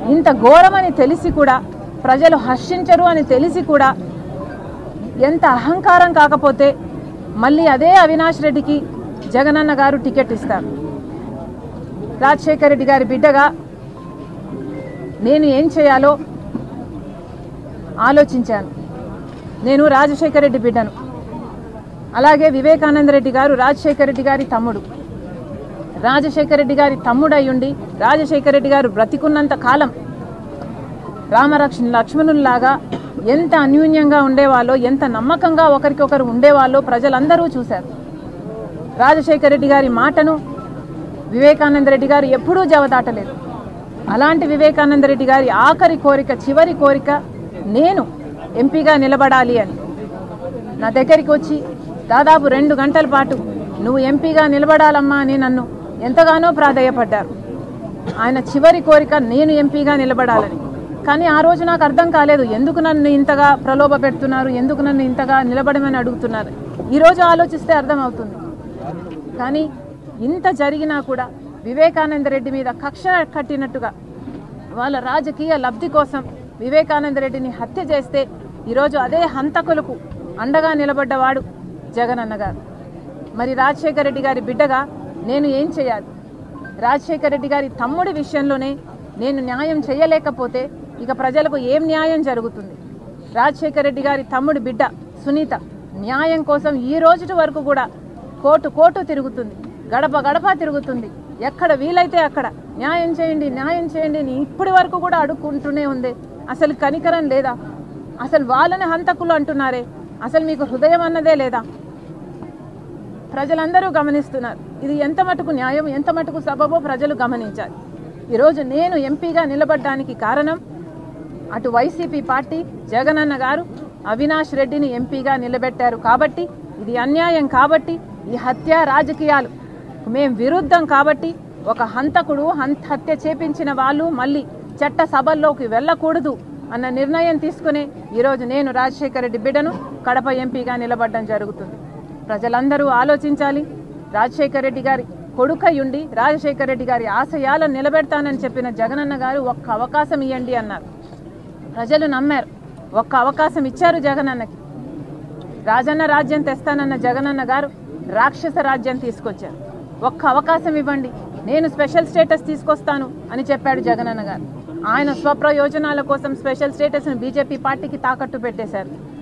ఇంత ఘోరమని తెలిసి కూడా ప్రజలు హర్షించరు అని తెలిసి కూడా ఎంత అహంకారం కాకపోతే మళ్ళీ అదే అవినాష్ రెడ్డికి జగనన్న గారు టికెట్ ఇస్తారు రాజశేఖర రెడ్డి గారి బిడ్డగా నేను ఏం చేయాలో ఆలోచించాను నేను రాజశేఖర రెడ్డి బిడ్డను అలాగే వివేకానంద రెడ్డి గారు రాజశేఖర రెడ్డి గారి తమ్ముడు రాజశేఖర రెడ్డి గారి తమ్ముడు అయ్యుండి రాజశేఖర రెడ్డి గారు బ్రతికున్నంత కాలం రామరక్ష లక్ష్మణుల్లాగా ఎంత అన్యూన్యంగా ఉండేవాళ్ళో ఎంత నమ్మకంగా ఒకరికొకరు ఉండేవాళ్ళో ప్రజలందరూ చూశారు రాజశేఖర రెడ్డి గారి మాటను వివేకానంద రెడ్డి గారు ఎప్పుడూ జవదాటలేదు అలాంటి వివేకానంద రెడ్డి గారి ఆఖరి కోరిక చివరి కోరిక నేను ఎంపీగా నిలబడాలి అని నా దగ్గరికి వచ్చి దాదాపు రెండు గంటల పాటు నువ్వు ఎంపీగా నిలబడాలమ్మా అని నన్ను ఎంతగానో ప్రాధేయపడ్డారు ఆయన చివరి కోరిక నేను ఎంపీగా నిలబడాలని కానీ ఆ రోజు నాకు అర్థం కాలేదు ఎందుకు నన్ను ఇంతగా ప్రలోభ పెడుతున్నారు ఎందుకు నన్ను ఇంతగా నిలబడమని అడుగుతున్నారు ఈరోజు ఆలోచిస్తే అర్థమవుతుంది కానీ ఇంత జరిగినా కూడా వివేకానంద రెడ్డి మీద కక్ష కట్టినట్టుగా వాళ్ళ రాజకీయ లబ్ధి కోసం వివేకానంద రెడ్డిని హత్య చేస్తే ఈరోజు అదే హంతకులకు అండగా నిలబడ్డవాడు జగనన్న గారు మరి రాజశేఖర రెడ్డి గారి బిడ్డగా నేను ఏం చేయాలి రాజశేఖర రెడ్డి గారి తమ్ముడి విషయంలోనే నేను న్యాయం చేయలేకపోతే ఇక ప్రజలకు ఏం న్యాయం జరుగుతుంది రాజశేఖర రెడ్డి గారి తమ్ముడి బిడ్డ సునీత న్యాయం కోసం ఈ రోజుటి వరకు కూడా కోటు కోటు తిరుగుతుంది గడప గడప తిరుగుతుంది ఎక్కడ వీలైతే అక్కడ న్యాయం చేయండి న్యాయం చేయండి అని ఇప్పటి వరకు కూడా అడుక్కుంటూనే ఉంది అసలు కనికరం లేదా అసలు వాళ్ళని హంతకులు అంటున్నారే అసలు మీకు హృదయం అన్నదే లేదా ప్రజలందరూ గమనిస్తున్నారు ఇది ఎంత మటుకు న్యాయం ఎంత మటుకు సబబో ప్రజలు గమనించాలి ఈరోజు నేను ఎంపీగా నిలబడ్డానికి కారణం అటు వైసీపీ పార్టీ జగనన్న గారు అవినాష్ రెడ్డిని ఎంపీగా నిలబెట్టారు కాబట్టి ఇది అన్యాయం కాబట్టి ఈ హత్య రాజకీయాలు మేం విరుద్ధం కాబట్టి ఒక హంతకుడు హం- హత్య చేపించిన వాళ్ళు మళ్ళీ చట్ట సభల్లోకి వెళ్ళకూడదు అన్న నిర్ణయం తీసుకునే ఈరోజు నేను రాజశేఖర రెడ్డి బిడ్డను కడప ఎంపీగా నిలబడడం జరుగుతుంది ప్రజలందరూ ఆలోచించాలి రాజశేఖర రెడ్డి గారి కొడుకయుండి రాజశేఖర రెడ్డి గారి ఆశయాలను నిలబెడతానని చెప్పిన జగనన్న గారు ఒక్క అవకాశం ఇవ్వండి అన్నారు ప్రజలు నమ్మారు ఒక్క అవకాశం ఇచ్చారు జగనన్నకి రాజన్న రాజ్యం తెస్తానన్న జగనన్న గారు రాక్షస రాజ్యం తీసుకొచ్చారు ఒక్క అవకాశం ఇవ్వండి నేను స్పెషల్ స్టేటస్ తీసుకొస్తాను అని చెప్పాడు జగనన్న గారు ఆయన స్వప్రయోజనాల కోసం స్పెషల్ స్టేటస్ను బీజేపీ పార్టీకి తాకట్టు పెట్టేశారు